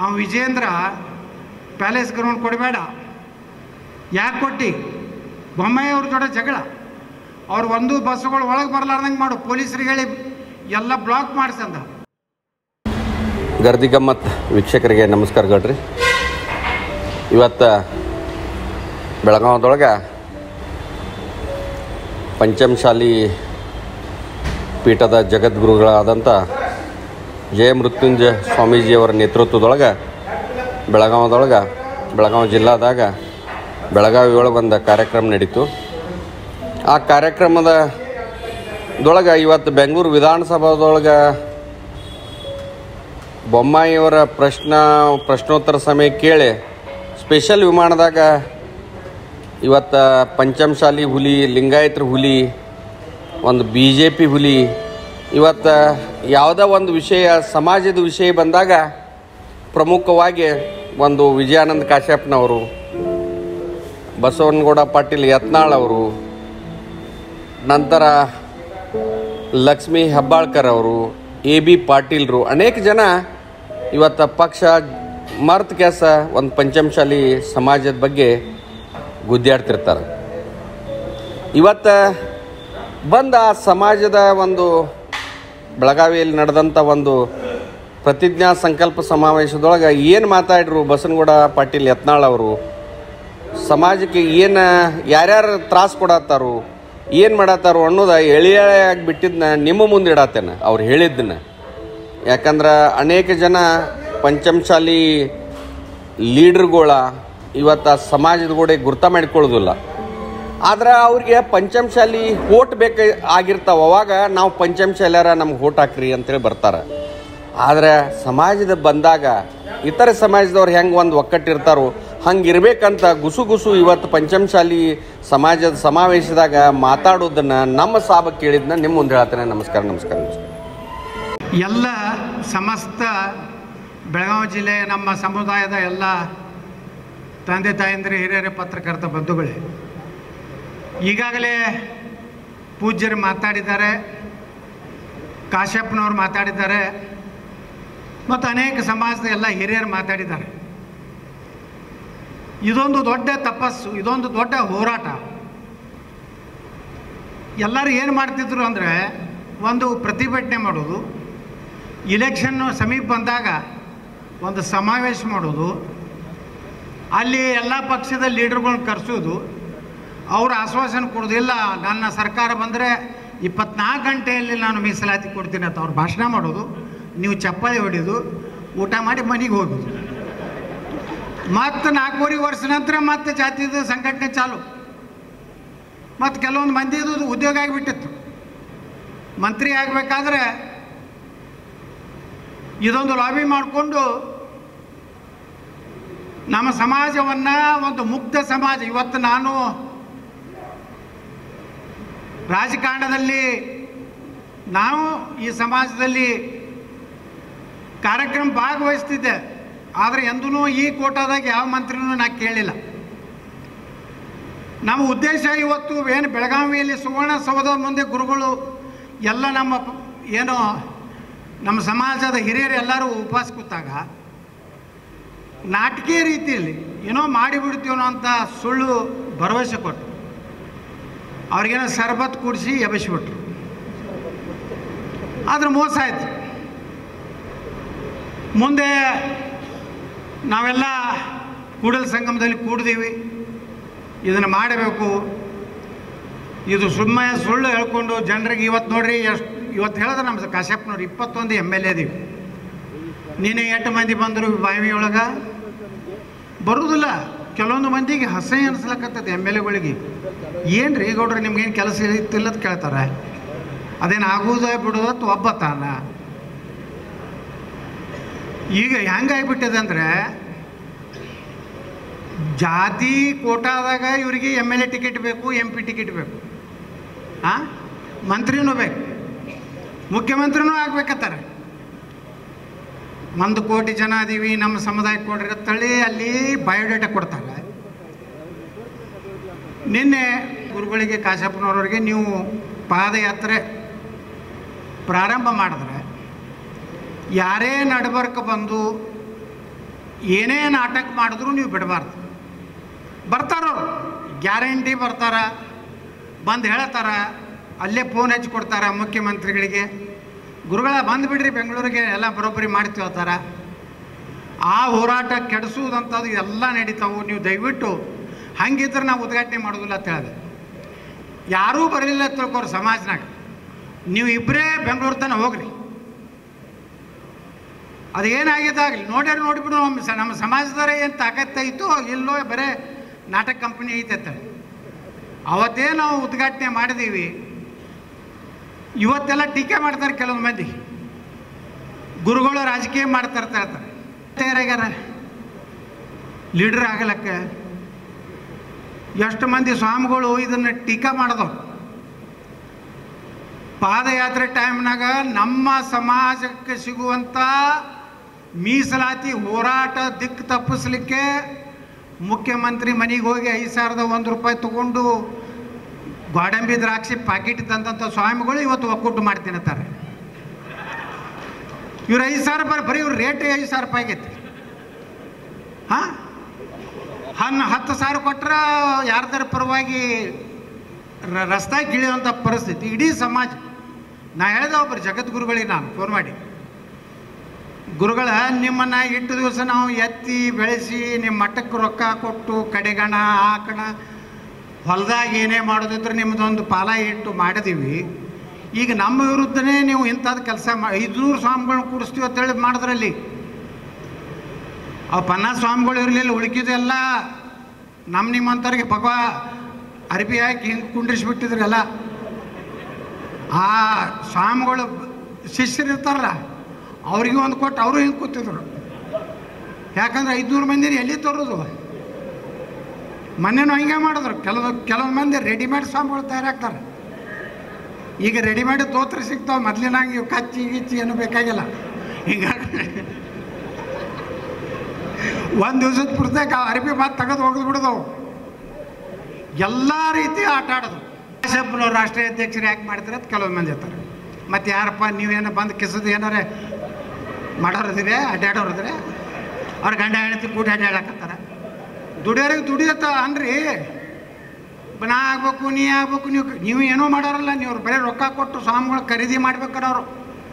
ಅವ Vijendra palace ground ಕೊಡಬೇಡ ಯಾಕೆ ಕೊಟ್ಟು ಬೊಮ್ಮಾಯಿ ಅವ್ರ ಜೊತೆ ಜಗಳ ಅವ್ರು ಒಂದು ಬಸ್ಸುಗಳು ಒಳಗೆ ಬರಲಾರ್ದಂಗೆ ಮಾಡು ಪೊಲೀಸರಿಗೆ ಹೇಳಿ ಎಲ್ಲ ಬ್ಲಾಕ್ ಮಾಡಿಸಂದ ಗರ್ದಿ ಗಮ್ಮತ್ ವೀಕ್ಷಕರಿಗೆ ನಮಸ್ಕಾರಗಳ್ರಿ ಇವತ್ತು ಬೆಳಗಾವದೊಳಗೆ ಪಂಚಮಶಾಲಿ ಪೀಠದ ಜಗದ್ಗುರುಗಳಾದಂಥ ಜಯ ಮೃತ್ಯುಂಜಯ ಸ್ವಾಮೀಜಿಯವರ ನೇತೃತ್ವದೊಳಗೆ ಬೆಳಗಾವದೊಳಗೆ ಬೆಳಗಾವಿ ಜಿಲ್ಲಾದಾಗ ಬೆಳಗಾವಿ ಒಳಗೆ ಒಂದು ಕಾರ್ಯಕ್ರಮ ನಡೀತು ಆ ಕಾರ್ಯಕ್ರಮದ ದೊಳಗೆ ಇವತ್ತು ಬೆಂಗಳೂರು ವಿಧಾನಸಭಾದೊಳಗೆ ಬೊಮ್ಮಾಯಿಯವರ ಪ್ರಶ್ನ ಪ್ರಶ್ನೋತ್ತರ ಸಮಯ ಕೇಳಿ ಸ್ಪೆಷಲ್ ವಿಮಾನದಾಗ ಇವತ್ತು ಪಂಚಮಶಾಲಿ ಹುಲಿ ಲಿಂಗಾಯತರ ಹುಲಿ ಒಂದು ಬಿ ಜೆ ಪಿ ಹುಲಿ ಇವತ್ತು ಯಾವುದೋ ಒಂದು ವಿಷಯ ಸಮಾಜದ ವಿಷಯ ಬಂದಾಗ ಪ್ರಮುಖವಾಗಿ ಒಂದು ವಿಜಯಾನಂದ ಕಾಶ್ಯಪ್ನವರು ಬಸವನಗೌಡ ಪಾಟೀಲ್ ಯತ್ನಾಳ್ ಅವರು ನಂತರ ಲಕ್ಷ್ಮೀ ಹೆಬ್ಬಾಳ್ಕರ್ ಅವರು ಎ ಬಿ ಪಾಟೀಲ್ರು ಅನೇಕ ಜನ ಇವತ್ತು ಪಕ್ಷ ಮರ್ತ್ ಕೆಲಸ ಒಂದು ಪಂಚಮಶಾಲಿ ಸಮಾಜದ ಬಗ್ಗೆ ಗುದ್ದಾಡ್ತಿರ್ತಾರೆ ಇವತ್ತು ಬಂದ ಆ ಸಮಾಜದ ಒಂದು ಬೆಳಗಾವಿಯಲ್ಲಿ ನಡೆದಂಥ ಒಂದು ಪ್ರತಿಜ್ಞಾ ಸಂಕಲ್ಪ ಸಮಾವೇಶದೊಳಗೆ ಏನು ಮಾತಾಡ್ರು ಬಸನಗೌಡ ಪಾಟೀಲ್ ಯತ್ನಾಳ್ ಅವರು ಸಮಾಜಕ್ಕೆ ಏನು ಯಾರ್ಯಾರು ತ್ರಾಸು ಕೊಡತ್ತಾರು ಏನು ಮಾಡತ್ತಾರು ಅನ್ನೋದು ಎಳೆ ಎಳೆಯಾಗಿ ಬಿಟ್ಟಿದ್ದನ್ನ ನಿಮ್ಮ ಮುಂದೆ ಇಡತ್ತೇನೆ ಅವ್ರು ಹೇಳಿದ್ದನ್ನ ಯಾಕಂದ್ರೆ ಅನೇಕ ಜನ ಪಂಚಮಶಾಲಿ ಲೀಡ್ರ್ಗಳ ಇವತ್ತು ಆ ಸಮಾಜದ ಕೂಡ ಗುರ್ತ ಮಾಡಿಕೊಳ್ಳೋದಿಲ್ಲ ಆದ್ರೆ ಅವ್ರಿಗೆ ಪಂಚಮಶಾಲಿ ಓಟ್ ಬೇಕು ಆಗಿರ್ತಾವ ಅವಾಗ ನಾವು ಪಂಚಮಶಾಲ್ಯಾರ ನಮ್ಗೆ ಓಟ್ ಹಾಕ್ರಿ ಅಂತೇಳಿ ಬರ್ತಾರೆ ಆದರೆ ಸಮಾಜದ ಬಂದಾಗ ಇತರ ಸಮಾಜದವ್ರು ಹೆಂಗೆ ಒಂದು ಒಕ್ಕಟ್ಟಿರ್ತಾರೋ ಹಂಗೆ ಇರ್ಬೇಕಂತ ಗುಸು ಗುಸು ಇವತ್ತು ಪಂಚಮಶಾಲಿ ಸಮಾಜದ ಸಮಾವೇಶದಾಗ ಮಾತಾಡೋದನ್ನು ನಮ್ಮ ಸಾಬ ಕೇಳಿದ್ನ ನಿಮ್ಮ ಮುಂದೆ ಹೇಳ್ತೇನೆ ನಮಸ್ಕಾರ ನಮಸ್ಕಾರ ನಮಸ್ಕಾರ ಎಲ್ಲ ಸಮಸ್ತ ಬೆಳಗಾವಿ ಜಿಲ್ಲೆಯ ನಮ್ಮ ಸಮುದಾಯದ ಎಲ್ಲ ತಂದೆ ತಾಯಂದಿರು ಹಿರಿಯರ ಪತ್ರಕರ್ತ ಬಂಧುಗಳೇ ಈಗಾಗಲೇ ಪೂಜ್ಯರು ಮಾತಾಡಿದ್ದಾರೆ ಕಾಶ್ಯಪ್ಪನವ್ರು ಮಾತಾಡಿದ್ದಾರೆ ಮತ್ತು ಅನೇಕ ಸಮಾಜದ ಎಲ್ಲ ಹಿರಿಯರು ಮಾತಾಡಿದ್ದಾರೆ ಇದೊಂದು ದೊಡ್ಡ ತಪಸ್ಸು ಇದೊಂದು ದೊಡ್ಡ ಹೋರಾಟ ಎಲ್ಲರೂ ಏನು ಮಾಡ್ತಿದ್ರು ಅಂದರೆ ಒಂದು ಪ್ರತಿಭಟನೆ ಮಾಡೋದು ಇಲೆಕ್ಷನ್ನು ಸಮೀಪ ಬಂದಾಗ ಒಂದು ಸಮಾವೇಶ ಮಾಡೋದು ಅಲ್ಲಿ ಎಲ್ಲ ಪಕ್ಷದ ಲೀಡರ್ಗಳನ್ನ ಕರೆಸೋದು ಅವರು ಆಶ್ವಾಸನೆ ಕೊಡೋದಿಲ್ಲ ನನ್ನ ಸರ್ಕಾರ ಬಂದರೆ ಇಪ್ಪತ್ನಾಲ್ಕು ಗಂಟೆಯಲ್ಲಿ ನಾನು ಮೀಸಲಾತಿ ಕೊಡ್ತೀನಿ ಅಂತ ಅವ್ರು ಭಾಷಣ ಮಾಡೋದು ನೀವು ಚಪ್ಪಾಳಿ ಹೊಡೆಯೋದು ಊಟ ಮಾಡಿ ಮನೆಗೆ ಹೋಗೋದು ಮತ್ತು ನಾಲ್ಕೂವರೆ ವರ್ಷ ನಂತರ ಮತ್ತೆ ಜಾತಿದ ಸಂಘಟನೆ ಚಾಲು ಮತ್ತು ಕೆಲವೊಂದು ಮಂದಿದು ಉದ್ಯೋಗ ಆಗಿಬಿಟ್ಟಿತ್ತು ಮಂತ್ರಿ ಆಗಬೇಕಾದ್ರೆ ಇದೊಂದು ಲಾಬಿ ಮಾಡಿಕೊಂಡು ನಮ್ಮ ಸಮಾಜವನ್ನು ಒಂದು ಮುಕ್ತ ಸಮಾಜ ಇವತ್ತು ನಾನು ರಾಜಕಾರಣದಲ್ಲಿ ನಾವು ಈ ಸಮಾಜದಲ್ಲಿ ಕಾರ್ಯಕ್ರಮ ಭಾಗವಹಿಸ್ತಿದ್ದೆ ಆದರೆ ಎಂದೂ ಈ ಕೋಟಾದಾಗ ಯಾವ ಮಂತ್ರಿನೂ ನಾ ಕೇಳಿಲ್ಲ ನಮ್ಮ ಉದ್ದೇಶ ಇವತ್ತು ಏನು ಬೆಳಗಾವಿಯಲ್ಲಿ ಸುವರ್ಣಸೌಧದ ಮುಂದೆ ಗುರುಗಳು ಎಲ್ಲ ನಮ್ಮ ಪ- ಏನು ನಮ್ಮ ಸಮಾಜದ ಹಿರಿಯರು ಎಲ್ಲರೂ ಉಪವಾಸ ಕೂತಾಗ ನಾಟಕೀಯ ರೀತಿಯಲ್ಲಿ ಏನೋ ಮಾಡಿಬಿಡ್ತೀವನೋ ಅಂತ ಸುಳ್ಳು ಭರವಸೆ ಕೊಟ್ಟು ಅವ್ರಿಗೇನೋ ಶರಬತ್ ಕುಡಿಸಿ ಎಬ್ಬಿಸ್ಬಿಟ್ರು ಆದ್ರೆ ಮೋಸ ಆಯ್ತು ಮುಂದೆ ನಾವೆಲ್ಲ ಕೂಡಲ ಸಂಗಮದಲ್ಲಿ ಕೂಡಿದೀವಿ ಇದನ್ನು ಮಾಡಬೇಕು ಇದು ಸುಮ್ಮನೆ ಸುಳ್ಳು ಹೇಳ್ಕೊಂಡು ಜನರಿಗೆ ಇವತ್ತು ನೋಡ್ರಿ ಎಷ್ಟು ಇವತ್ತು ಹೇಳಿದ್ರೆ ನಮ್ಮ ಕಾಶ್ಯಪ್ನವ್ರು ಇಪ್ಪತ್ತೊಂದು ಎಮ್ ಎಲ್ ಎ ಇದೀವಿ ನೀನೇ ಎಂಟು ಮಂದಿ ಬಂದರು ಬಾವಿ ಒಳಗೆ ಬರುವುದಿಲ್ಲ ಕೆಲವೊಂದು ಮಂದಿಗೆ ಹಸೆ ಅನ್ಸ್ಲಕತ್ತದ ಎಮ್ ಎಲ್ ಎಗಳಿಗೆ ಏನು ರೀ ಗೌಡ್ರಿ ನಿಮ್ಗೇನು ಕೆಲಸ ಇತ್ತಿಲ್ಲ ಅಂತ ಕೇಳ್ತಾರೆ ಅದೇನು ಆಗುವುದೇ ಬಿಡೋದತ್ತು ಒಬ್ಬ ತಾನ ಈಗ ಹೆಂಗಾಗ್ಬಿಟ್ಟಿದೆ ಅಂದರೆ ಜಾತಿ ಕೋಟಾದಾಗ ಇವರಿಗೆ ಎಮ್ ಎಲ್ ಎ ಟಿಕೆಟ್ ಬೇಕು ಎಂ ಪಿ ಟಿಕೆಟ್ ಬೇಕು ಹಾಂ ಮಂತ್ರಿನೂ ಬೇಕು ಮುಖ್ಯಮಂತ್ರಿನೂ ಆಗ್ಬೇಕತ್ತಾರೆ ಒಂದು ಕೋಟಿ ಜನ ಅದೀವಿ ನಮ್ಮ ಸಮುದಾಯಕ್ಕೆ ಕೊಡ್ರಿ ಅಂತೇಳಿ ಅಲ್ಲಿ ಬಯೋಡೇಟಾ ಕೊಡ್ತಾರೆ ನಿನ್ನೆ ಗುರುಗಳಿಗೆ ಕಾಶಪ್ಪನವರವರಿಗೆ ನೀವು ಪಾದಯಾತ್ರೆ ಪ್ರಾರಂಭ ಮಾಡಿದ್ರೆ ಯಾರೇ ನಡಬರ್ಕ ಬಂದು ಏನೇ ನಾಟಕ ಮಾಡಿದ್ರು ನೀವು ಬಿಡಬಾರ್ದು ಬರ್ತಾರವ್ರು ಗ್ಯಾರಂಟಿ ಬರ್ತಾರ ಬಂದು ಹೇಳ್ತಾರ ಅಲ್ಲೇ ಫೋನ್ ಹಚ್ಚಿ ಕೊಡ್ತಾರ ಮುಖ್ಯಮಂತ್ರಿಗಳಿಗೆ ಗುರುಗಳ ಬಂದು ಬಿಡ್ರಿ ಬೆಂಗಳೂರಿಗೆ ಎಲ್ಲ ಬರೋಬ್ಬರಿ ಮಾಡ್ತೀವಿ ಅಂತಾರ ಆ ಹೋರಾಟ ಕೆಡಿಸುವುದಂಥದ್ದು ಎಲ್ಲ ನಡೀತಾವು ನೀವು ದಯವಿಟ್ಟು ಹಂಗಿದ್ರೆ ನಾವು ಉದ್ಘಾಟನೆ ಮಾಡೋದಿಲ್ಲ ಅಂತ ಹೇಳಿದೆ ಯಾರೂ ಬರಲಿಲ್ಲ ತಿಳ್ಕೊರು ಸಮಾಜನಾಗ ನೀವು ಇಬ್ಬರೇ ಬೆಂಗಳೂರು ತನಕ ಹೋಗ್ರಿ ಅದು ಏನಾಗಿದ್ದಾಗಲಿ ನೋಡ್ಯಾರ ನೋಡಿಬಿಡು ನಮ್ಮ ಸ ನಮ್ಮ ಸಮಾಜದವರ ಏನು ತಾಕತ್ತೈತೋ ಇಲ್ಲೋ ಬರೇ ನಾಟಕ ಕಂಪ್ನಿ ಐತೆ ಅವತ್ತೇ ನಾವು ಉದ್ಘಾಟನೆ ಮಾಡಿದೀವಿ ಇವತ್ತೆಲ್ಲ ಟೀಕೆ ಮಾಡ್ತಾರೆ ಕೆಲವೊಂದು ಮಂದಿ ಗುರುಗಳು ರಾಜಕೀಯ ಮಾಡ್ತಾರೆ ಅಂತ ಹೇಳ್ತಾರೆ ತಯಾರಾಗ್ಯಾರ ಲೀಡರ್ ಆಗಲಕ್ಕೆ ಎಷ್ಟು ಮಂದಿ ಸ್ವಾಮಿಗಳು ಇದನ್ನು ಟೀಕಾ ಮಾಡಿದವ್ರು ಪಾದಯಾತ್ರೆ ಟೈಮ್ನಾಗ ನಮ್ಮ ಸಮಾಜಕ್ಕೆ ಸಿಗುವಂಥ ಮೀಸಲಾತಿ ಹೋರಾಟ ದಿಕ್ಕು ತಪ್ಪಿಸ್ಲಿಕ್ಕೆ ಮುಖ್ಯಮಂತ್ರಿ ಮನೆಗೆ ಹೋಗಿ ಐದು ಸಾವಿರದ ಒಂದು ರೂಪಾಯಿ ತಗೊಂಡು ಗೋಡಂಬಿ ದ್ರಾಕ್ಷಿ ಪ್ಯಾಕೆಟ್ ತಂದಂಥ ಸ್ವಾಮಿಗಳು ಇವತ್ತು ಒಕ್ಕೂಟ ಮಾಡ್ತೀನಿ ಅಂತಾರೆ ಇವ್ರು ಐದು ಸಾವಿರ ರೂಪಾಯಿ ಬರೀ ಇವ್ರ ರೇಟ್ ಐದು ಸಾವಿರ ರೂಪಾಯಿ ಆಗೈತಿ ಹಾಂ ಹನ್ನು ಹತ್ತು ಸಾವಿರ ಕೊಟ್ರೆ ಯಾರ್ದಾರ ಪರವಾಗಿ ರ- ರಸ್ತಾಗಿ ಇಳಿಯುವಂಥ ಪರಿಸ್ಥಿತಿ ಇಡೀ ಸಮಾಜ ನಾ ಹೇಳಿದೆ ಒಬ್ಬರು ಜಗದ್ಗುರುಗಳಿಗೆ ನಾನು ಫೋನ್ ಮಾಡಿ ಗುರುಗಳ ನಿಮ್ಮನ್ನು ಇಟ್ಟು ದಿವಸ ನಾವು ಎತ್ತಿ ಬೆಳೆಸಿ ನಿಮ್ಮ ಮಠಕ್ಕೆ ರೊಕ್ಕ ಕೊಟ್ಟು ಕಡೆಗಣ ಆಕಣ ಹೊಲದಾಗ ಏನೇ ಮಾಡೋದಿದ್ರೆ ನಿಮ್ಮದೊಂದು ಪಾಲ ಇಟ್ಟು ಮಾಡಿದೀವಿ ಈಗ ನಮ್ಮ ವಿರುದ್ಧನೇ ನೀವು ಇಂಥದ್ದು ಕೆಲಸ ಮಾ ಐದುನೂರು ಸ್ವಾಮಿಗಳನ್ನ ಕೂಡಿಸ್ತೀವಿ ಅಂತೇಳಿ ಮಾಡಿದ್ರಲ್ಲಿ ಅವು ಪನ್ನ ಸ್ವಾಮಿಗಳು ಇರಲಿಲ್ಲ ಉಳ್ಕಿದೆಲ್ಲ ನಮ್ಮ ನಿಮ್ಮಂಥವ್ರಿಗೆ ಭಗವ ಅರ್ಬಿ ಹಾಕಿ ಹಿಂಗೆ ಕುಂಡ್ರಿಸ್ಬಿಟ್ಟಿದ್ರಲ್ಲ ಆ ಸ್ವಾಮಿಗಳು ಶಿಷ್ಯರು ಇರ್ತಾರಲ್ಲ ಅವ್ರಿಗೆ ಒಂದು ಕೊಟ್ಟು ಅವರು ಹಿಂಗೆ ಕೂತಿದ್ರು ಯಾಕಂದ್ರೆ ಐದುನೂರು ಮಂದಿನ ಎಲ್ಲಿ ತರೋದು ಮೊನ್ನೆನೂ ಹಿಂಗೆ ಮಾಡಿದ್ರು ಕೆಲವು ಕೆಲವು ಮಂದಿ ರೆಡಿಮೇಡ್ ಸ್ವಾಮಿಗಳು ತಯಾರಾಗ್ತಾರೆ ಈಗ ರೆಡಿಮೇಡ್ ತೋತ್ರ ಸಿಗ್ತಾವೆ ಮೊದಲಿನಂಗೆ ಇವು ಕಚ್ಚಿ ಗಿಚ್ಚಿ ಏನು ಬೇಕಾಗಿಲ್ಲ ಹಿಂಗಾಗಿ ಒಂದು ದಿವಸದ ಪುಸ್ತಕ ಅರಬಿ ಮಾತು ತೆಗೆದು ಹೋಗಿದ್ ಬಿಡೋದವು ಎಲ್ಲ ರೀತಿ ಆಟ ಆಡೋದು ಶಬ್ಬನವ್ರು ರಾಷ್ಟ್ರೀಯ ಅಧ್ಯಕ್ಷರು ಯಾಕೆ ಮಾಡ್ತಾರೆ ಅಂತ ಕೆಲವೊಂದು ಮಂದಿ ಇರ್ತಾರೆ ಮತ್ತು ಯಾರಪ್ಪ ನೀವೇನೋ ಬಂದು ಕಿಸದು ಏನಾರ ಮಾಡೋರಿದ್ರೆ ಅಡ್ಡಾಡೋರಿದ್ರೆ ಅವ್ರ ಗಂಡ ಹೆಂಡತಿ ಕೂಡಿ ಅಡ್ಡಾಡಕತ್ತಾರ ದುಡಿಯೋರಿಗೆ ದುಡಿಯತ್ತ ಅನ್ರಿ ನಾ ಆಗ್ಬೇಕು ನೀ ಆಗ್ಬೇಕು ನೀವು ನೀವು ಏನೋ ಮಾಡೋರಲ್ಲ ನೀವು ಬರೀ ರೊಕ್ಕ ಕೊಟ್ಟು ಸ್ವಾಮಿಗಳು ಖರೀದಿ ಮಾಡ್ಬೇಕಾರೆ ಅವರು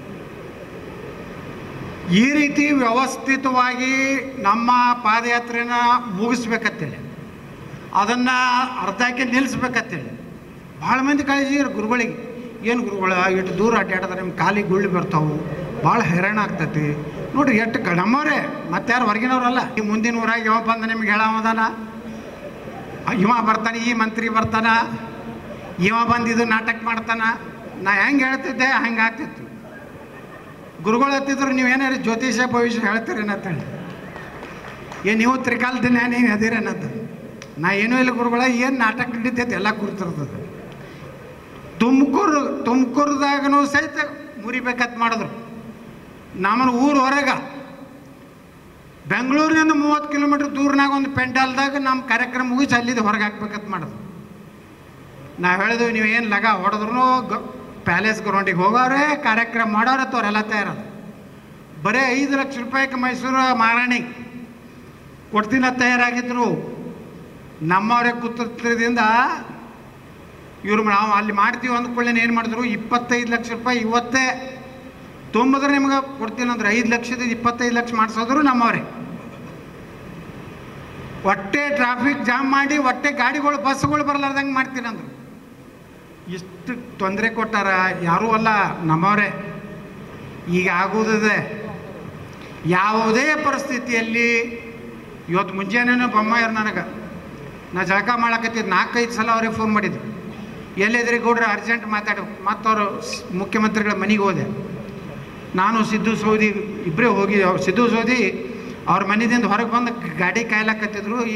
ಈ ರೀತಿ ವ್ಯವಸ್ಥಿತವಾಗಿ ನಮ್ಮ ಪಾದಯಾತ್ರೆನ ಮುಗಿಸ್ಬೇಕತ್ತೇಳಿ ಅದನ್ನು ಅರ್ಧಕ್ಕೆ ನಿಲ್ಲಿಸ್ಬೇಕತ್ತೇಳಿ ಭಾಳ ಮಂದಿ ಕಾಳಜಿ ಇರು ಗುರುಗಳಿಗೆ ಏನು ಗುರುಗಳ ಇಟ್ಟು ದೂರ ಅಡ್ಡಾಡಿದ್ರೆ ನಿಮ್ಮ ಕಾಲಿಗೆ ಗುಳ್ಳಿ ಬರ್ತಾವು ಭಾಳ ಹೈರಾಣ ಆಗ್ತೈತಿ ನೋಡ್ರಿ ಎಷ್ಟು ಕ ನಮ್ಮವರೇ ಮತ್ತಾರು ಹೊರಗಿನವ್ರಲ್ಲ ಈ ಮುಂದಿನ ಊರಾಗ ಯಾವ ಬಂದ ನಿಮ್ಗೆ ಹೇಳವದಾನ ಇವ ಬರ್ತಾನೆ ಈ ಮಂತ್ರಿ ಬರ್ತಾನ ಇವ ಬಂದು ಇದು ನಾಟಕ ಮಾಡ್ತಾನ ನಾ ಹೆಂಗೆ ಹೇಳ್ತಿದ್ದೆ ಹಂಗೆ ಆಗ್ತಿತ್ತು ಗುರುಗಳು ಹತ್ತಿದ್ರು ನೀವೇನಾರು ಜ್ಯೋತಿಷ ಭವಿಷ್ಯ ಹೇಳ್ತೀರೇನಂತೇಳಿ ಏನು ನೀವು ತ್ರಿಕಾಲ ದಿನ ನೀವು ಅದಿರೇನಂತ ನಾ ಏನೂ ಇಲ್ಲ ಗುರುಗಳ ಏನು ನಾಟಕ ನಡೀತೈತೆ ಎಲ್ಲ ಕುರಿತಿರ್ತದೆ ತುಮಕೂರು ತುಮಕೂರ್ದಾಗನೂ ಸಹಿತ ಮುರಿಬೇಕಂತ ಮಾಡಿದ್ರು ನಮ್ಮನ್ನ ಊರು ಹೊರಗೆ ಬೆಂಗಳೂರಿನಿಂದ ಮೂವತ್ತು ಕಿಲೋಮೀಟ್ರ್ ದೂರನಾಗ ಒಂದು ಪೆಂಡಾಲ್ದಾಗ ನಮ್ಮ ಕಾರ್ಯಕ್ರಮ ಮುಗಿಸಿ ಅಲ್ಲಿದ್ದು ಹೊರಗೆ ಹಾಕ್ಬೇಕಂತ ಮಾಡಿದ್ರು ನಾವು ಹೇಳಿದ್ವಿ ನೀವು ಏನು ಲಗ ಹೊಡೆದ್ರು ಗ ಪ್ಯಾಲೇಸ್ ಗ್ರೌಂಡಿಗೆ ಹೋಗೋರೆ ಕಾರ್ಯಕ್ರಮ ಮಾಡೋರೆ ಅವರೆಲ್ಲ ತಯಾರದು ಬರೀ ಐದು ಲಕ್ಷ ರೂಪಾಯಿಗೆ ಮೈಸೂರು ಮಹಾರಾಣಿ ಕೊಡ್ತೀನ ತಯಾರಾಗಿದ್ರು ನಮ್ಮವ್ರಿಗೆ ಕುತಂತ್ರದಿಂದ ಇವ್ರು ನಾವು ಅಲ್ಲಿ ಮಾಡ್ತೀವಿ ಅಂದ್ಕೊಳ್ಳೇನೆ ಏನು ಮಾಡಿದ್ರು ಇಪ್ಪತ್ತೈದು ಲಕ್ಷ ರೂಪಾಯಿ ಇವತ್ತೇ ತುಂಬಿದ್ರೆ ನಿಮ್ಗೆ ಕೊಡ್ತೀನಿ ಅಂದ್ರೆ ಐದು ಲಕ್ಷದ ಇಪ್ಪತ್ತೈದು ಲಕ್ಷ ಮಾಡಿಸೋದ್ರು ನಮ್ಮವ್ರೆ ಹೊಟ್ಟೆ ಟ್ರಾಫಿಕ್ ಜಾಮ್ ಮಾಡಿ ಹೊಟ್ಟೆ ಗಾಡಿಗಳು ಬಸ್ಗಳು ಬರಲಾರ್ದಂಗೆ ಮಾಡ್ತೀನಿ ಅಂದರು ಇಷ್ಟು ತೊಂದರೆ ಕೊಟ್ಟಾರ ಯಾರೂ ಅಲ್ಲ ನಮ್ಮವರೇ ಈಗ ಆಗುವುದಿದೆ ಯಾವುದೇ ಪರಿಸ್ಥಿತಿಯಲ್ಲಿ ಇವತ್ತು ಮುಂಜಾನೆನೂ ಬೊಮ್ಮಾಯರು ನನಗೆ ನಾ ಜಳಕ ಮಾಡಕತ್ತಿದ್ದು ನಾಲ್ಕೈದು ಸಲ ಅವ್ರಿಗೆ ಫೋನ್ ಮಾಡಿದ್ದು ಎಲ್ಲಿದ್ರಿ ಗೌಡ್ರೆ ಅರ್ಜೆಂಟ್ ಮಾತಾಡು ಮತ್ತವರು ಮುಖ್ಯಮಂತ್ರಿಗಳ ಮನೆಗೆ ಹೋದೆ ನಾನು ಸಿದ್ದು ಸೌದಿ ಇಬ್ಬರೇ ಹೋಗಿ ಅವ್ರು ಸಿದ್ದು ಸೌದಿ ಅವ್ರ ಮನೆದಿಂದ ಹೊರಗೆ ಬಂದು ಗಾಡಿ ಕಾಯ್ಲಕತ್ತಿದ್ರು ಈ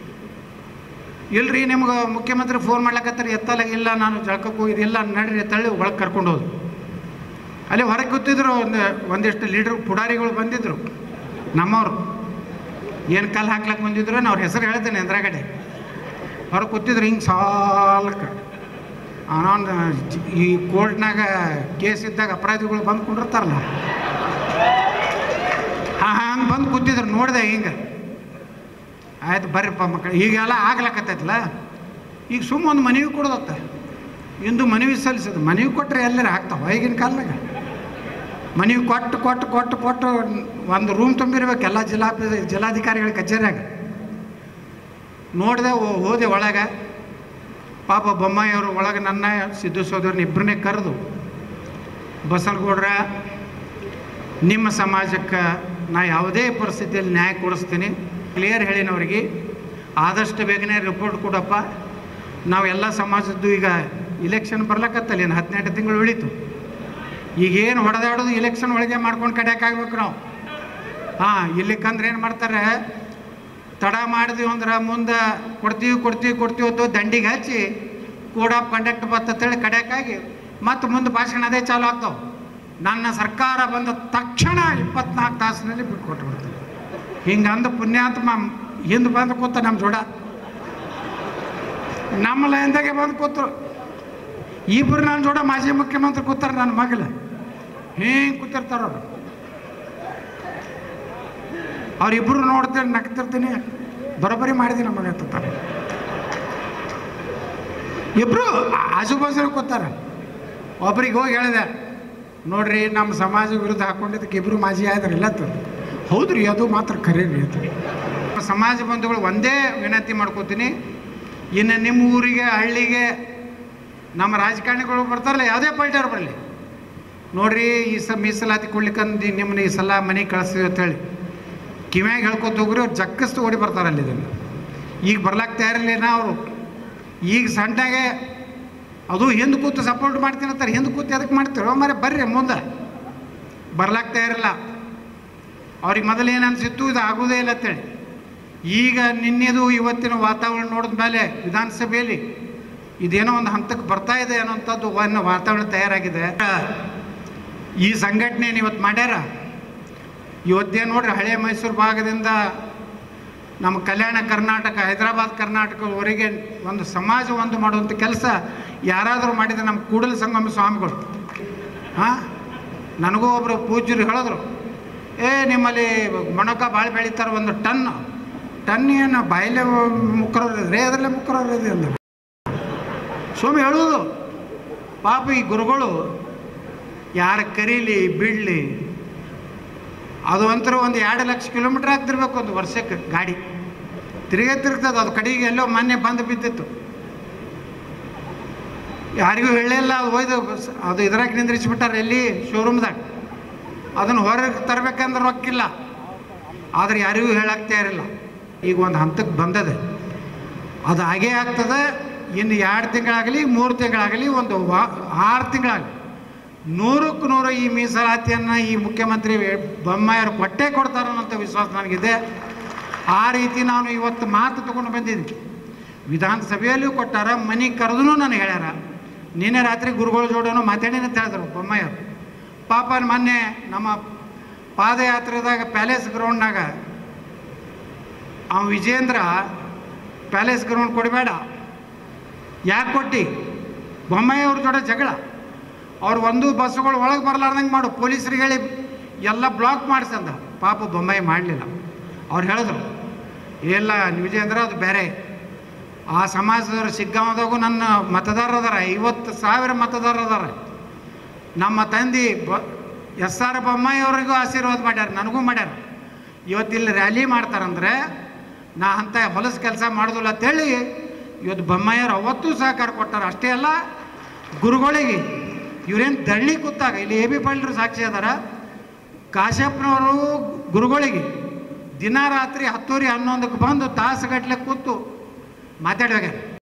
ಇಲ್ರಿ ನಿಮ್ಗೆ ಮುಖ್ಯಮಂತ್ರಿ ಫೋನ್ ಮಾಡ್ಲಕತ್ತಾರೆ ಎತ್ತಲ್ಲ ಇಲ್ಲ ನಾನು ಜಳಕಕ್ಕೆ ಹೋಗಿದ್ದು ಇಲ್ಲ ನಡ್ರಿ ಎತ್ತಳ್ಳಿ ಒಳಗೆ ಕರ್ಕೊಂಡು ಹೋದ್ರು ಅಲ್ಲಿ ಹೊರಗೆ ಕೂತಿದ್ರು ಒಂದು ಒಂದಿಷ್ಟು ಲೀಡ್ರ್ ಪುಡಾರಿಗಳು ಬಂದಿದ್ರು ನಮ್ಮವರು ಏನು ಕಲ್ಲು ಹಾಕ್ಲಕ್ಕೆ ಬಂದಿದ್ರು ನಾನು ಅವ್ರ ಹೆಸರು ಹೇಳ್ತೇನೆ ಎದುರುಗಡೆ ಹೊರಗೆ ಕೂತಿದ್ರು ಹಿಂಗೆ ಸಾಲಕ್ಕೆ ಆನೊಂದು ಈ ಕೋರ್ಟ್ನಾಗ ಕೇಸ್ ಇದ್ದಾಗ ಅಪರಾಧಿಗಳು ಬಂದು ಕುಂಡಿರ್ತಾರಲ್ಲ ಹಾಂ ಹಂಗೆ ಬಂದು ಕೂತಿದ್ರು ನೋಡಿದೆ ಹಿಂಗೆ ಆಯ್ತು ಬರ್ರಿಪ್ಪ ಮಕ್ಕಳು ಈಗೆಲ್ಲ ಆಗ್ಲಕತ್ತೈತಲ್ಲ ಈಗ ಸುಮ್ಮ ಒಂದು ಮನವಿ ಕೊಡೋದತ್ತ ಇಂದು ಮನವಿ ಸಲ್ಲಿಸೋದು ಮನವಿ ಕೊಟ್ಟರೆ ಎಲ್ಲರೂ ಹಾಕ್ತಾವ ಈಗಿನ ಕಾಲದಾಗ ಮನವಿ ಕೊಟ್ಟು ಕೊಟ್ಟು ಕೊಟ್ಟು ಕೊಟ್ಟು ಒಂದು ರೂಮ್ ತುಂಬಿರ್ಬೇಕು ಎಲ್ಲ ಜಿಲ್ಲಾ ಜಿಲ್ಲಾಧಿಕಾರಿಗಳ ಕಚೇರಿಯಾಗ ನೋಡಿದೆ ಹೋ- ಹೋದೆ ಒಳಗೆ ಪಾಪ ಬೊಮ್ಮಾಯಿಯವರು ಒಳಗೆ ನನ್ನ ಸಿದ್ದು ಸೋದರನ್ನ ಇಬ್ಬರನ್ನೇ ಕರೆದು ಬಸನಗೌಡ್ರ ನಿಮ್ಮ ಸಮಾಜಕ್ಕೆ ನಾ ಯಾವುದೇ ಪರಿಸ್ಥಿತಿಯಲ್ಲಿ ನ್ಯಾಯ ಕೊಡಿಸ್ತೀನಿ ಕ್ಲಿಯರ್ ಹೇಳಿನವ್ರಿಗೆ ಆದಷ್ಟು ಬೇಗನೆ ರಿಪೋರ್ಟ್ ಕೊಡಪ್ಪ ನಾವು ಎಲ್ಲ ಸಮಾಜದ್ದು ಈಗ ಇಲೆಕ್ಷನ್ ಬರ್ಲಕತ್ತಲ್ಲ ಇನ್ನು ಹದಿನೆಂಟು ತಿಂಗಳು ಉಳಿತು ಈಗೇನು ಹೊಡೆದಾಡೋದು ಇಲೆಕ್ಷನ್ ಒಳಗೆ ಮಾಡ್ಕೊಂಡು ಕಡ್ಯಾಕಾಗ್ಬೇಕು ನಾವು ಹಾಂ ಇಲ್ಲಿಕ್ಕಂದ್ರೆ ಏನು ಮಾಡ್ತಾರೆ ತಡ ಮಾಡಿದ್ವಿ ಅಂದ್ರೆ ಮುಂದೆ ಕೊಡ್ತೀವಿ ಕೊಡ್ತೀವಿ ಕೊಡ್ತೀವಿ ಅಂತ ದಂಡಿಗೆ ಹಚ್ಚಿ ಕೋಡ್ ಆಫ್ ಕಂಡಕ್ಟ್ ಬರ್ತಂತೇಳಿ ಕಡ್ಯಾಕಾಗಿ ಮತ್ತು ಮುಂದೆ ಭಾಷಣ ಅದೇ ಚಾಲು ಆಗ್ತಾವೆ ನನ್ನ ಸರ್ಕಾರ ಬಂದ ತಕ್ಷಣ ಇಪ್ಪತ್ನಾಲ್ಕು ತಾಸಿನಲ್ಲಿ ಬಿಟ್ಕೊಟ್ಟು ಬಿಡ್ತಾರೆ ಹಿಂಗೆ ಅಂದ ಪುಣ್ಯಾತ್ಮ ಹಿಂದೆ ಬಂದು ಕೂತ ನಮ್ಮ ಜೋಡ ನಮ್ಮ ಲೈನ್ದಾಗೆ ಬಂದು ಕೂತರು ಇಬ್ಬರು ನನ್ನ ಜೋಡ ಮಾಜಿ ಮುಖ್ಯಮಂತ್ರಿ ಕೂತಾರೆ ನನ್ನ ಮಗಲು ಹಿಂಗೆ ಕೂತಿರ್ತಾರ ಅವ್ರು ಅವ್ರಿಬ್ರು ನೋಡ್ತೀನಿ ನಗ್ತಿರ್ತೀನಿ ಬರೋಬ್ಬರಿ ಮಾಡಿದೆ ನಮಗೆ ಅಂತಾರೆ ಇಬ್ರು ಆಜು ಬಾಜು ಕೂತಾರ ಒಬ್ರಿಗೆ ಹೋಗಿ ಹೇಳಿದೆ ನೋಡ್ರಿ ನಮ್ಮ ಸಮಾಜ ವಿರುದ್ಧ ಹಾಕೊಂಡಿದ್ದಕ್ಕೆ ಇಬ್ರು ಮಾಜಿ ಆಯ್ತಾರೆ ಇಲ್ಲ ಹೌದ್ರಿ ಅದು ಮಾತ್ರ ಖರೀ ರೀ ಅದು ಸಮಾಜ ಬಂಧುಗಳು ಒಂದೇ ವಿನಂತಿ ಮಾಡ್ಕೋತೀನಿ ಇನ್ನು ನಿಮ್ಮ ಊರಿಗೆ ಹಳ್ಳಿಗೆ ನಮ್ಮ ರಾಜಕಾರಣಿಗಳು ಬರ್ತಾರಲ್ಲ ಯಾವುದೇ ಪಾರ್ಟಿಯವ್ರು ಬರಲಿ ನೋಡ್ರಿ ಈ ಸ ಮೀಸಲಾತಿ ಕೊಡ್ಲಿಕ್ಕಂದು ನಿಮ್ಮನ್ನ ಈ ಸಲ ಮನೆಗೆ ಕಳಿಸ್ತೀವಿ ಅಂತೇಳಿ ಕಿವ್ಯಾಗ ಹೇಳ್ಕೊತ ಹೋಗ್ರಿ ಅವ್ರು ಜಕ್ಕಸ್ತು ಓಡಿ ಬರ್ತಾರಲ್ಲಿ ಇದನ್ನು ಈಗ ಬರ್ಲಾಕ್ ತಯಾರಿಲ್ಲ ಅವರು ಈಗ ಸಣ್ಣಗೆ ಅದು ಹಿಂದೆ ಕೂತು ಸಪೋರ್ಟ್ ಮಾಡ್ತೀನಿ ಅಂತಾರೆ ಹಿಂದೆ ಕೂತು ಅದಕ್ಕೆ ಮಾಡ್ತೀರೋ ಮರೆ ಬರ್ರಿ ಮುಂದೆ ಬರ್ಲಾಕ್ ತಯಾರಿಲ್ಲ ಅವ್ರಿಗೆ ಮೊದಲು ಏನು ಅನಿಸಿತ್ತು ಇದು ಆಗೋದೇ ಇಲ್ಲ ಅಂತೇಳಿ ಈಗ ನಿನ್ನೆದು ಇವತ್ತಿನ ವಾತಾವರಣ ನೋಡಿದ ಮೇಲೆ ವಿಧಾನಸಭೆಯಲ್ಲಿ ಇದೇನೋ ಒಂದು ಹಂತಕ್ಕೆ ಬರ್ತಾ ಇದೆ ಅನ್ನೋಂಥದ್ದು ಒಂದು ವಾತಾವರಣ ತಯಾರಾಗಿದೆ ಈ ಸಂಘಟನೆಯನ್ನು ಇವತ್ತು ಮಾಡ್ಯಾರ ಇವತ್ತೇನು ನೋಡ್ರಿ ಹಳೆ ಮೈಸೂರು ಭಾಗದಿಂದ ನಮ್ಮ ಕಲ್ಯಾಣ ಕರ್ನಾಟಕ ಹೈದರಾಬಾದ್ ಕರ್ನಾಟಕದವರೆಗೆ ಒಂದು ಸಮಾಜ ಒಂದು ಮಾಡುವಂಥ ಕೆಲಸ ಯಾರಾದರೂ ಮಾಡಿದರೆ ನಮ್ಮ ಕೂಡಲ ಸಂಗಮ ಸ್ವಾಮಿಗಳು ಹಾಂ ನನಗೂ ಒಬ್ಬರು ಪೂಜ್ಯರು ಹೇಳಿದ್ರು ಏ ನಿಮ್ಮಲ್ಲಿ ಮೊಣಕ ಭಾಳ ಬೆಳೀತಾರೆ ಒಂದು ಟನ್ ಟನ್ ಏನು ಬಾಯಿಲೆ ಮುಕ್ಕರೋರಿದ್ರೆ ಅದರಲ್ಲೇ ಮುಕ್ಕರೋರಿದೆ ಅಂದ ಸ್ವಾಮಿ ಹೇಳುವುದು ಪಾಪ ಈ ಗುರುಗಳು ಯಾರು ಕರೀಲಿ ಬಿಡಲಿ ಅದು ಒಂಥರ ಒಂದು ಎರಡು ಲಕ್ಷ ಕಿಲೋಮೀಟ್ರ್ ಆಗ್ತಿರ್ಬೇಕು ಒಂದು ವರ್ಷಕ್ಕೆ ಗಾಡಿ ತಿರುಗೇ ತಿರುಗ್ತದೆ ಅದು ಕಡೆಗೆ ಎಲ್ಲೋ ಮೊನ್ನೆ ಬಂದು ಬಿದ್ದಿತ್ತು ಯಾರಿಗೂ ಹೇಳಿಲ್ಲ ಅದು ಒಯ್ದು ಬಸ್- ಅದು ಇದ್ರಾಗ ನಿಂದ್ರಿಸ್ಬಿಟ್ಟಾರೆ ಎಲ್ಲಿ ಶೋರೂಮ್ದಾಗ ಅದನ್ನು ಹೊರಗೆ ತರಬೇಕಂದ್ರೆ ರೊಕ್ಕಿಲ್ಲ ಆದರೆ ಯಾರಿಗೂ ಹೇಳಾಗ್ತಾ ಇರಲಿಲ್ಲ ಈಗ ಒಂದು ಹಂತಕ್ಕೆ ಬಂದದೆ ಅದು ಹಾಗೇ ಆಗ್ತದೆ ಇನ್ನು ಎರಡು ತಿಂಗಳಾಗಲಿ ಮೂರು ತಿಂಗಳಾಗಲಿ ಒಂದು ವಾ ಆರು ತಿಂಗಳಾಗಲಿ ನೂರಕ್ಕೆ ನೂರು ಈ ಮೀಸಲಾತಿಯನ್ನು ಈ ಮುಖ್ಯಮಂತ್ರಿ ಬೊಮ್ಮಾಯರು ಕೊಟ್ಟೇ ಕೊಡ್ತಾರೆ ಅನ್ನೋಂಥ ವಿಶ್ವಾಸ ನನಗಿದೆ ಆ ರೀತಿ ನಾನು ಇವತ್ತು ಮಾತು ತಗೊಂಡು ಬಂದಿದ್ದೀನಿ ವಿಧಾನಸಭೆಯಲ್ಲೂ ಕೊಟ್ಟಾರ ಮನೆಗೆ ಕರೆದು ನನಗೆ ಹೇಳ್ಯಾರ ನಿನ್ನೆ ರಾತ್ರಿ ಗುರುಗಳ ಜೋಡನು ಮಾತಾಡಿನ ಅಂತ ಹೇಳಿದ್ರು ಬೊಮ್ಮಾಯರು ಪಾಪ ಮೊನ್ನೆ ನಮ್ಮ ಪಾದಯಾತ್ರೆದಾಗ ಪ್ಯಾಲೇಸ್ ಗ್ರೌಂಡ್ನಾಗ ಅವ ವಿಜೇಂದ್ರ ಪ್ಯಾಲೇಸ್ ಗ್ರೌಂಡ್ ಕೊಡಬೇಡ ಯಾಕೆ ಕೊಟ್ಟು ಬೊಮ್ಮಾಯಿ ಅವ್ರ ಜೋಡ ಜಗಳ ಅವ್ರು ಒಂದು ಬಸ್ಸುಗಳು ಒಳಗೆ ಬರಲಾರ್ದಂಗೆ ಮಾಡು ಪೊಲೀಸರಿಗೆ ಹೇಳಿ ಎಲ್ಲ ಬ್ಲಾಕ್ ಮಾಡಿಸಂದ ಪಾಪ ಬೊಮ್ಮಾಯಿ ಮಾಡಲಿಲ್ಲ ಅವ್ರು ಹೇಳಿದ್ರು ಇಲ್ಲ ವಿಜೇಂದ್ರ ಅದು ಬೇರೆ ಆ ಸಮಾಜದವರು ಸಿಗ್ಗಾಂವದಾಗೂ ನನ್ನ ಮತದಾರರು ಅದಾರ ಐವತ್ತು ಸಾವಿರ ಮತದಾರರು ಅದಾರ ನಮ್ಮ ತಂದೆ ಬ ಎಸ್ ಆರ್ ಬೊಮ್ಮಾಯಿ ಅವ್ರಿಗೂ ಆಶೀರ್ವಾದ ಮಾಡ್ಯಾರ ನನಗೂ ಮಾಡ್ಯಾರ ಇವತ್ತಿಲ್ಲಿ ರ್ಯಾಲಿ ಮಾಡ್ತಾರಂದ್ರೆ ನಾ ಅಂಥ ಹೊಲಸು ಕೆಲಸ ಮಾಡೋದಿಲ್ಲ ಅಂತೇಳಿ ಇವತ್ತು ಬೊಮ್ಮಾಯಿಯವ್ರು ಅವತ್ತೂ ಸಹಕಾರ ಕೊಟ್ಟಾರ ಅಷ್ಟೇ ಅಲ್ಲ ಗುರುಗಳಿಗೆ ಇವ್ರೇನು ಧರಣಿ ಕೂತಾಗ ಇಲ್ಲಿ ಎ ಬಿ ಪಾಟೀಲ್ರು ಸಾಕ್ಷಿ ಅದಾರ ಕಾಶ್ಯಪ್ನವರು ಗುರುಗಳಿಗೆ ದಿನ ರಾತ್ರಿ ಹತ್ತೂರಿ ಹನ್ನೊಂದಕ್ಕೆ ಬಂದು ತಾಸುಗಟ್ಟಲೆ ಕೂತು ಮಾತಾಡ್ಬೇಕು